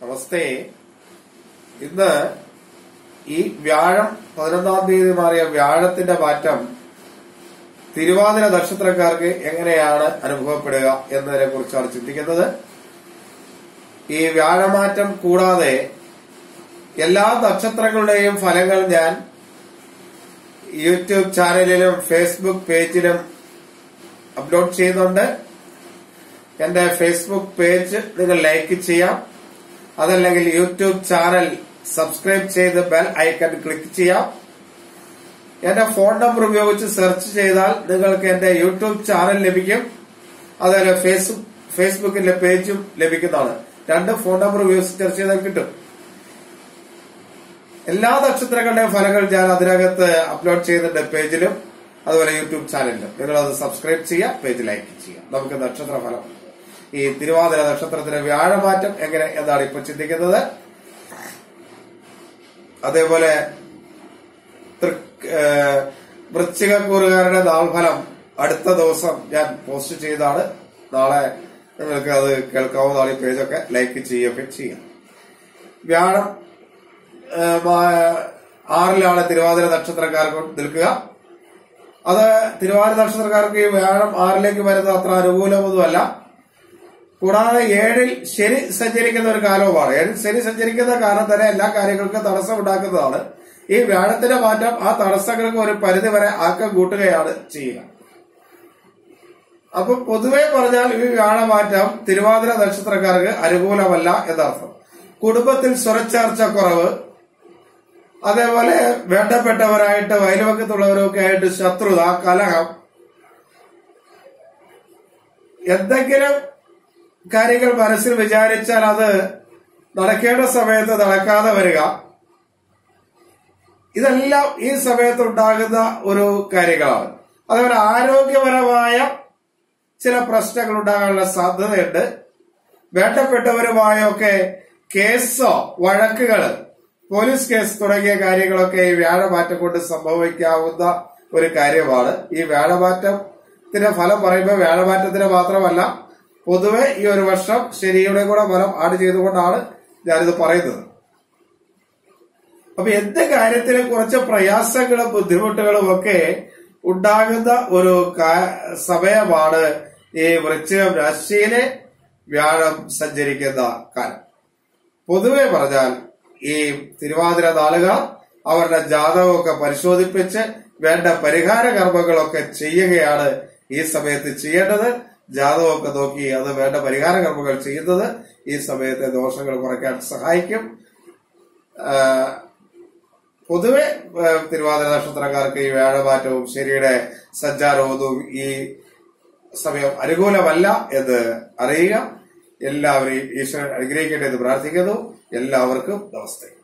നമസ്തേ ഇന്ന് ഈ വ്യാഴം പതിനൊന്നാം തീയതി മാറിയ വ്യാഴത്തിന്റെ മാറ്റം തിരുവാതിര നക്ഷത്രക്കാർക്ക് എങ്ങനെയാണ് അനുഭവപ്പെടുക എന്നതിനെ കുറിച്ചാണ് ചിന്തിക്കുന്നത് ഈ വ്യാഴമാറ്റം കൂടാതെ എല്ലാ നക്ഷത്രങ്ങളുടെയും ഫലങ്ങൾ ഞാൻ യൂട്യൂബ് ചാനലിലും ഫേസ്ബുക്ക് പേജിലും അപ്ലോഡ് ചെയ്യുന്നുണ്ട് എന്റെ ഫേസ്ബുക്ക് പേജ് നിങ്ങൾ ലൈക്ക് ചെയ്യാം അതല്ലെങ്കിൽ യൂട്യൂബ് ചാനൽ സബ്സ്ക്രൈബ് ചെയ്ത് ബെൽ ഐക്കൺ ക്ലിക്ക് ചെയ്യാം എന്റെ ഫോൺ നമ്പർ ഉപയോഗിച്ച് സെർച്ച് ചെയ്താൽ നിങ്ങൾക്ക് എന്റെ യൂട്യൂബ് ചാനൽ ലഭിക്കും അതുപോലെ ഫേസ്ബുക്ക് ഫേസ്ബുക്കിന്റെ പേജും ലഭിക്കുന്നതാണ് രണ്ട് ഫോൺ നമ്പർ ഉപയോഗിച്ച് സെർച്ച് ചെയ്താൽ കിട്ടും എല്ലാ നക്ഷത്രങ്ങളുടെയും ഫലങ്ങൾ ഞാൻ അതിനകത്ത് അപ്ലോഡ് ചെയ്യുന്നുണ്ട് പേജിലും അതുപോലെ യൂട്യൂബ് ചാനലിലും നിങ്ങൾ അത് സബ്സ്ക്രൈബ് ചെയ്യുക പേജ് ലൈക്ക് ചെയ്യുക നമുക്ക് നക്ഷത്ര ഫലം ഈ തിരുവാതിര നക്ഷത്രത്തിന്റെ വ്യാഴമാറ്റം എങ്ങനെ എന്നാണ് ഇപ്പൊ ചിന്തിക്കുന്നത് അതേപോലെ തൃക്- ഏഹ് വൃശ്ചികക്കൂറുകാരുടെ നാൾഫലം അടുത്ത ദിവസം ഞാൻ പോസ്റ്റ് ചെയ്താണ് നാളെ നിങ്ങൾക്ക് അത് കേൾക്കാവുന്നതാണ് ഈ പേജൊക്കെ ലൈക്ക് ചെയ്യുകയൊക്കെ ചെയ്യാം വ്യാഴം ഏഹ് മാ- ആറിലാണ് തിരുവാതിര നക്ഷത്രക്കാർക്ക് നിൽക്കുക അത് തിരുവാതിര നക്ഷത്രക്കാർക്ക് ഈ വ്യാഴം ആറിലേക്ക് വരുന്നത് അത്ര അനുകൂലമൊന്നുമല്ല കൂടാതെ ഏഴിൽ ശനി സഞ്ചരിക്കുന്ന ഒരു കാലവുമാണ് ഏഴിൽ ശനി സഞ്ചരിക്കുന്ന കാലം തന്നെ എല്ലാ കാര്യങ്ങൾക്കും തടസ്സം ഉണ്ടാക്കുന്നതാണ് ഈ വ്യാഴത്തിന്റെ മാറ്റം ആ തടസ്സങ്ങൾക്ക് ഒരു പരിധി വരെ ആക്കം കൂട്ടുകയാണ് ചെയ്യുക അപ്പൊ പൊതുവെ പറഞ്ഞാൽ ഈ വ്യാഴമാറ്റം തിരുവാതിര നക്ഷത്രക്കാർക്ക് അനുകൂലമല്ല എന്നർത്ഥം കുടുംബത്തിൽ സ്വരച്ചേർച്ച കുറവ് അതേപോലെ വേണ്ടപ്പെട്ടവരായിട്ട് വയലുവക്കത്തുള്ളവരൊക്കെ ആയിട്ട് ശത്രുത കലഹം എന്തെങ്കിലും കാര്യങ്ങൾ മനസ്സിൽ വിചാരിച്ചാൽ അത് നടക്കേണ്ട സമയത്ത് നടക്കാതെ വരിക ഇതെല്ലാം ഈ സമയത്ത് ഉണ്ടാകുന്ന ഒരു കാര്യങ്ങളാണ് അതേപോലെ ആരോഗ്യപരമായ ചില പ്രശ്നങ്ങൾ ഉണ്ടാകാനുള്ള സാധ്യതയുണ്ട് വേണ്ടപ്പെട്ടവരുമായൊക്കെ കേസോ വഴക്കുകള് പോലീസ് കേസ് തുടങ്ങിയ കാര്യങ്ങളൊക്കെ ഈ വ്യാഴമാറ്റം കൊണ്ട് സംഭവിക്കാവുന്ന ഒരു കാര്യമാണ് ഈ വ്യാഴമാറ്റത്തിന്റെ ഫലം പറയുമ്പോൾ വ്യാഴമാറ്റത്തിന് മാത്രമല്ല പൊതുവെ ഈ ഒരു വർഷം ശനിയുടെ കൂടെ ഫലം ആഡ് ചെയ്തുകൊണ്ടാണ് ഞാനിത് പറയുന്നത് അപ്പൊ എന്ത് കാര്യത്തിന് കുറച്ച് പ്രയാസങ്ങളും ബുദ്ധിമുട്ടുകളും ഒക്കെ ഉണ്ടാകുന്ന ഒരു കാ- സമയമാണ് ഈ വൃശ്ചികം രാശിയിലെ വ്യാഴം സഞ്ചരിക്കുന്ന കാലം പൊതുവെ പറഞ്ഞാൽ ഈ തിരുവാതിര നാളുകാർ അവരുടെ ജാതകമൊക്കെ പരിശോധിപ്പിച്ച് വേണ്ട പരിഹാര കർമ്മങ്ങളൊക്കെ ചെയ്യുകയാണ് ഈ സമയത്ത് ചെയ്യേണ്ടത് ജാതകമൊക്കെ നോക്കി അത് വേണ്ട പരിഹാര കർമ്മങ്ങൾ ചെയ്യുന്നത് ഈ സമയത്തെ ദോഷങ്ങൾ കുറയ്ക്കാൻ സഹായിക്കും ആ, പൊതുവെ ആ, തിരുവാതിര നക്ഷത്രക്കാർക്ക് ഈ വ്യാഴമാറ്റവും ശനിയുടെ സഞ്ചാരവും ഒന്നും ഈ സമയം അനുകൂലമല്ല എന്ന് അറിയുക എല്ലാവരെയും ഈശ്വരൻ അനുഗ്രഹിക്കട്ടെ എന്ന് പ്രാർത്ഥിക്കുന്നു എല്ലാവർക്കും നമസ്തേ